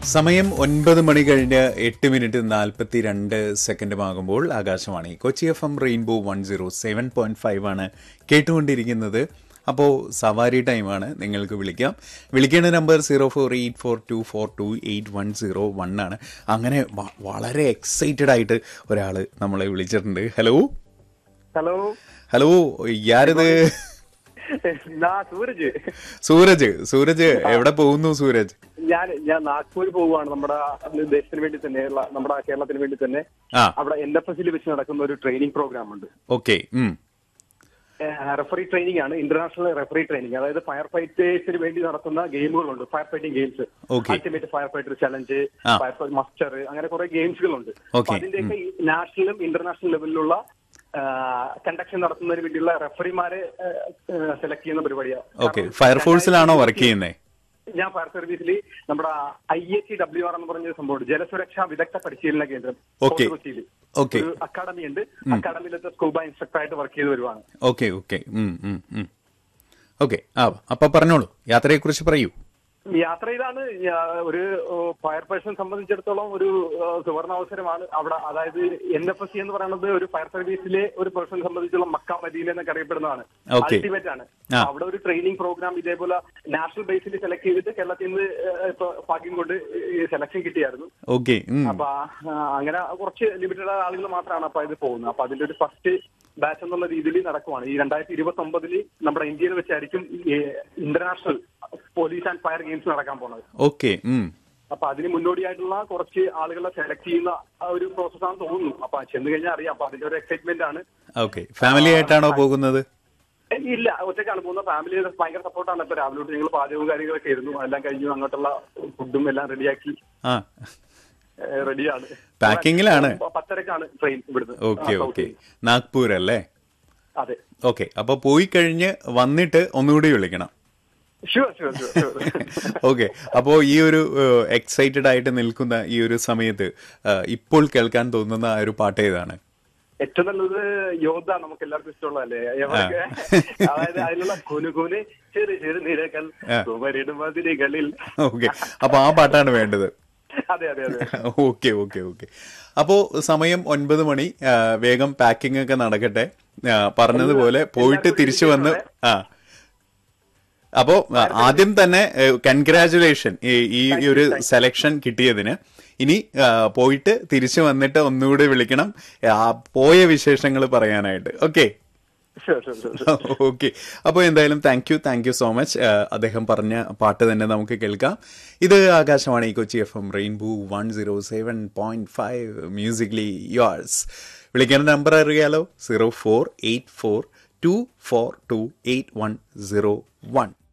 സമയം ഒൻപത് മണി കഴിഞ്ഞ് എട്ട് മിനിറ്റ് നാൽപ്പത്തി രണ്ട് സെക്കൻഡുമാകുമ്പോൾ Akashvani Kochi F M rainbow one zero seven point five ആണ് കേട്ടുകൊണ്ടിരിക്കുന്നത് അപ്പോൾ സവാരി ടൈമാണ് നിങ്ങൾക്ക് വിളിക്കാം വിളിക്കേണ്ട number zero four eight four two four two eight one zero one ആണ് അങ്ങനെ വ- വളരെ എക്സൈറ്റഡ് ആയിട്ട് ഒരാൾ നമ്മളെ വിളിച്ചിട്ടുണ്ട് ഹലോ ഹലോ ഹലോ യാരിത് നാ സൂരജ് സൂരജ് സൂരജ് എവിടെ പോകുന്നു സൂരജ് ഞാൻ ഞാൻ നാഗ്പൂർ പോവുകയാണ് നമ്മുടെ ദേശത്തിന് വേണ്ടി തന്നെയുള്ള നമ്മുടെ കേരളത്തിന് വേണ്ടി തന്നെ ആ അവിടെ എൻ എഫ് എസിൽ വെച്ച് നടക്കുന്ന ഒരു ട്രെയിനിങ് പ്രോഗ്രാം ഉണ്ട് ഓക്കെ റെഫറി ട്രെയിനിങ് ആണ് ഇന്റർനാഷണൽ റെഫറി ട്രെയിനിങ് അതായത് ഫയർ ഫൈറ്റേഴ്സിന് വേണ്ടി നടത്തുന്ന ഗെയിമുകളുണ്ട് fire fighting games Okay. Ultimate fire fighter challenge ആ. ഫയർ മസ്റ്റർ അങ്ങനെ കുറെ ഗെയിംസുകളുണ്ട് Okay. അതിന്റെയൊക്കെ നാഷണലും ഇന്റർനാഷണൽ ലെവലിലുള്ള കണ്ടക്ഷൻ നടത്തുന്നതിന് വേണ്ടിയുള്ള റെഫറിമാരെ സെലക്ട് ചെയ്യുന്ന പരിപാടിയാണ് ഓക്കെ ഫയർഫോഴ്സിലാണോ വർക്ക് ചെയ്യുന്നത് ഞാൻ ഫയർ സർവീസിൽ നമ്മുടെ ഐ എച്ച് ഡബ്ല്യു ആർ എന്ന് പറഞ്ഞ ഒരു സംഭവമുണ്ട് ജലസുരക്ഷാ വിദഗ്ധ പരിശീലന കേന്ദ്രം Okay. കൊച്ചിയിൽ Okay. ഒരു അക്കാഡമി ഉണ്ട് അക്കാഡമിയിലത്തെ സ്കൂബ ഇൻസ്ട്രക്ടർ ആയിട്ട് വർക്ക് ചെയ്ത് വരുവാണ് ഓക്കെ ഓക്കെ ഓക്കെ ആ അപ്പൊ പറഞ്ഞോളൂ യാത്രയെക്കുറിച്ച് പറയൂ യാത്ര ചെയ്താണ് ഞാ- ഒരു ഫയർ പേഴ്സൺ സംബന്ധിച്ചിടത്തോളം ഒരു ആ, സുവർണാവസരമാണ് അവിടെ അതായത് എൻ എഫ് എസ് സി എന്ന് പറയുന്നത് ഒരു ഫയർ സർവീസിലെ ഒരു പേഴ്സൺ സംബന്ധിച്ചുള്ള മക്ക മദീന എന്നൊക്കെ അറിയപ്പെടുന്നതാണ് Okay. അൾട്ടിമേറ്റ് ആണ് ആ. അവിടെ ഒരു ട്രെയിനിങ് പ്രോഗ്രാം ഇതേപോലെ നാഷണൽ ബേസിൽ സെലക്ട് ചെയ്തിട്ട് കേരളത്തിൽ നിന്ന് ആ, ഇപ്പൊ ഭാഗ്യം കൊണ്ട് സെലക്ഷൻ കിട്ടിയായിരുന്നു ഓക്കെ അപ്പൊ ആ, അങ്ങനെ കുറച്ച് ലിമിറ്റഡ് ആളുകൾ മാത്രമാണ് അപ്പൊ ഇത് പോകുന്നത് അപ്പൊ അതിന്റെ ഒരു ഫസ്റ്റ് ബാച്ച് എന്നുള്ള രീതിയിൽ നടക്കുവാണ് ഈ രണ്ടായിരത്തി ഇരുപത്തി ഒമ്പതില് നമ്മുടെ ഇന്ത്യയിൽ വെച്ചായിരിക്കും international police and fire games നടക്കാൻ പോണത് ഓക്കെ അപ്പൊ അതിന് മുന്നോടിയായിട്ടുള്ള കുറച്ച് ആളുകളെ സെലക്ട് ചെയ്യുന്ന ആ ഒരു പ്രോസസ്സാണ് തോന്നുന്നു അപ്പൊ ചെന്ന് കഴിഞ്ഞാൽ അറിയാം അപ്പൊ അതിന്റെ ഒരു എക്സൈറ്റ്മെന്റ് ആണ് ഓക്കെ ഫാമിലി ആയിട്ടാണോ പോകുന്നത് ഏ, ഇല്ല ഒറ്റയ്ക്കാണ് പോകുന്നത് ഫാമിലി ഭയങ്കര സപ്പോർട്ടാണ് ഇപ്പൊ രാവിലെ തൊട്ട് ഞങ്ങൾ പാചകവും കാര്യങ്ങളൊക്കെ ആയിരുന്നു എല്ലാം കഴിഞ്ഞു അങ്ങോട്ടുള്ള ഫുഡും എല്ലാം റെഡിയാക്കി ആ റെഡിയാണ് പാക്കിങ്ങിലാണ് പത്തരക്കാണ് ട്രെയിൻ ഇവിടുന്ന് ഓക്കെ ആ, ഓക്കെ സൗത്തിൽ. നാഗ്പൂർ അല്ലേ അതെ ഓക്കെ അപ്പൊ പോയി കഴിഞ്ഞ് വന്നിട്ട് ഒന്നുകൂടി വിളിക്കണം ഷുവർ ഷുവർ ഷുവർ ഓക്കെ അപ്പോ ഈ ഒരു എക്സൈറ്റഡ് ആയിട്ട് നിൽക്കുന്ന ഈ ഒരു സമയത്ത് ആ, ഇപ്പോൾ കേൾക്കാൻ തോന്നുന്ന ആ ഒരു പാട്ട് ഏതാണ് ഏറ്റവും നല്ലത് യോദ്ധ നമുക്ക് എല്ലാവർക്കും ഇഷ്ടമുള്ളതല്ലേ എവർക്ക് അതായത് അതിലുള്ള കുനുകുന് ചെറു ചെറു നിരകൾ ആ. കുമരിടും മതിലുകളിൽ ഓക്കെ അപ്പൊ ആ പാട്ടാണ് വേണ്ടത് അതെ അതെ അതെ ഓക്കെ ഓക്കെ ഓക്കെ അപ്പോ സമയം ഒൻപത് മണി ആ, വേഗം പാക്കിംഗ് ഒക്കെ നടക്കട്ടെ ആ, പറഞ്ഞതുപോലെ പോയിട്ട് തിരിച്ചു വന്ന് ആ അപ്പോ ആ, ആദ്യം തന്നെ കൺഗ്രാചുലേഷൻ ഈ ഒരു സെലക്ഷൻ കിട്ടിയതിന് ഇനി ആ, പോയിട്ട് തിരിച്ചു വന്നിട്ട് ഒന്നുകൂടി വിളിക്കണം ആ, പോയ വിശേഷങ്ങൾ പറയാനായിട്ട് okay sure sure sure okay അപ്പോൾ എന്തായാലും thank you thank you so much അദ്ദേഹം പറഞ്ഞ പാട്ട് തന്നെ നമുക്ക് കേൾക്കാം ഇത് Akashvani Kochi F M rainbow one zero seven point five musically yours വിളിക്കേണ്ട നമ്പർ അറിയാലോ zero four eight four two four two eight one zero one